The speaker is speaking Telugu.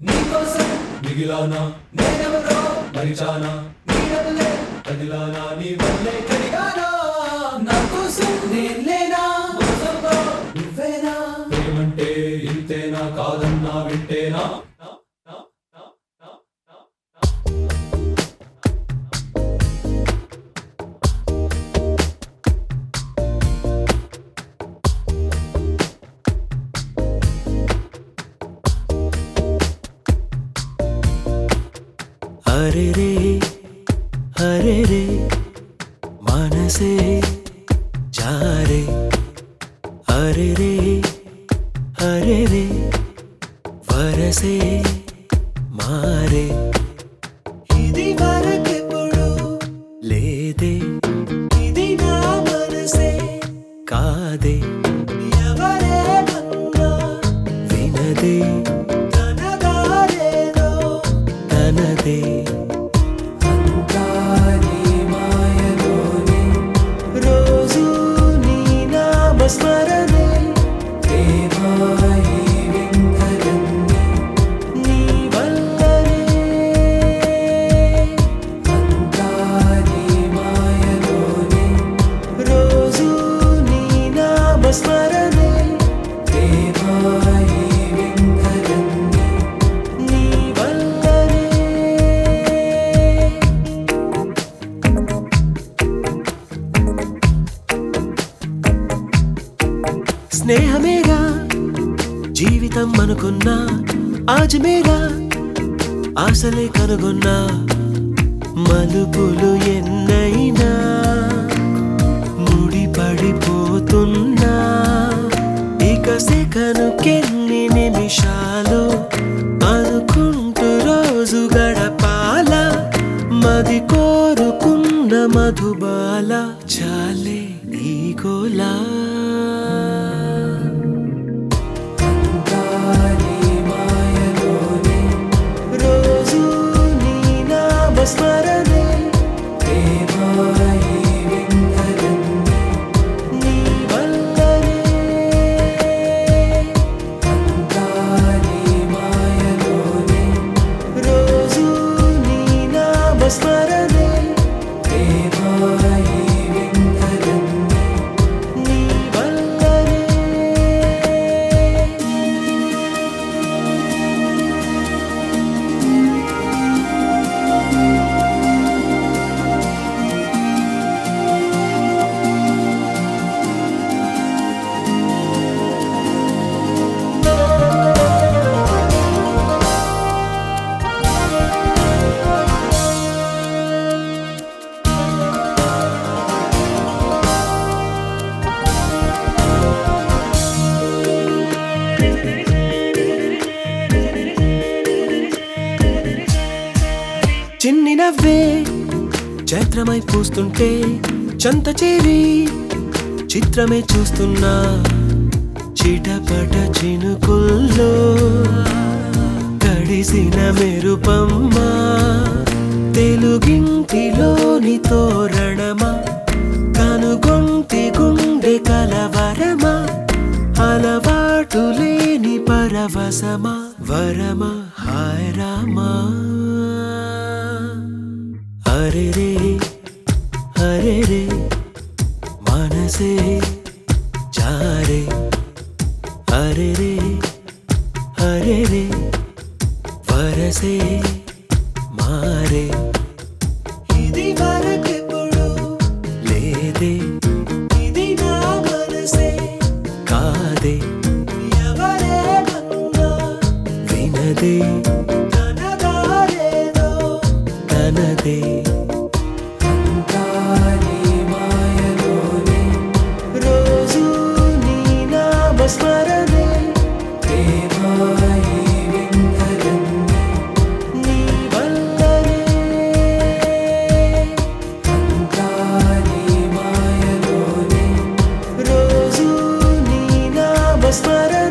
నీకోసం మిగిలానా నేనెవరో మరిచానా నీడవలే కదిలానా నీ వల్లే కడిగానా నా కోసం నేనేనా మోసంలో నువ్వేనా ప్రేమంటే ఇంతేనా కాదన్నా వింటేనా అరే రే అరే రే మనసే జారే అరే రే అరే రే వరసే మారే ఇది వరకెప్పుడు లేదే ఇది నా మనసే కాదే ఎవరేమన్నా వినదే తనదారేదో తనదే అంతా నీ మాయలోనే రోజు నీ నామస్మరణే ప్రేమాయి వింతలన్నీ నీ వల్లనే అంతా నీ మాయలోనే రోజు నీ నామస్మరణే ప్రేమాయి వింతలన్నీ నీ వల్లనే స్నేహమేగా జీవితం అనుకున్నా ఆజమేగా ఆశలే కనుగొన్నా మలుపులు ఎన్నైనా ముడిపడిపోతున్నా ఇక సెకనుకెన్ని నిమిషాలు అనుకుంటూ రోజు గడపాల మది కోరుకున్న మధుబాల చాలే ఈ గోలా అంతా నీ మాయలోనే రోజు నీ నామస్మరణే ప్రేమాయి వింతలన్నీ నీ వల్లనే అంతా నీ మాయలోనే రోజు నీ నామస్మరణే ప్రేమాయి వింతలన్నీ నీ వల్లనే చిన్ని నవ్వే చైత్రమై పూస్తుంటే చంత చేరి చిత్రమే చూస్తున్నా చిటపట చినుకుల్లో తడిసిన మెరుపమ్మ తెలుగింటిలోని తోరణమా కనుగొంటి గుండె కలవరమా అలవాటు లేని పరవశమా వరమా హాయ్ రామా అరే రే అరే రే మనసే జారే అరే రే అరే రే వరసే మారే ఇది వరకెప్పుడు లేదే ఇది నా మనసే కాదే ఎవరేమన్నా వినదే తనదారేదో తనదే అంతా నీ మాయలోనే రోజు నీ నామస్మరణే ప్రేమాయి వింతలన్నీ నీ వల్లనే అంతా నీ మాయలోనే రోజు నీ నామస్మరణే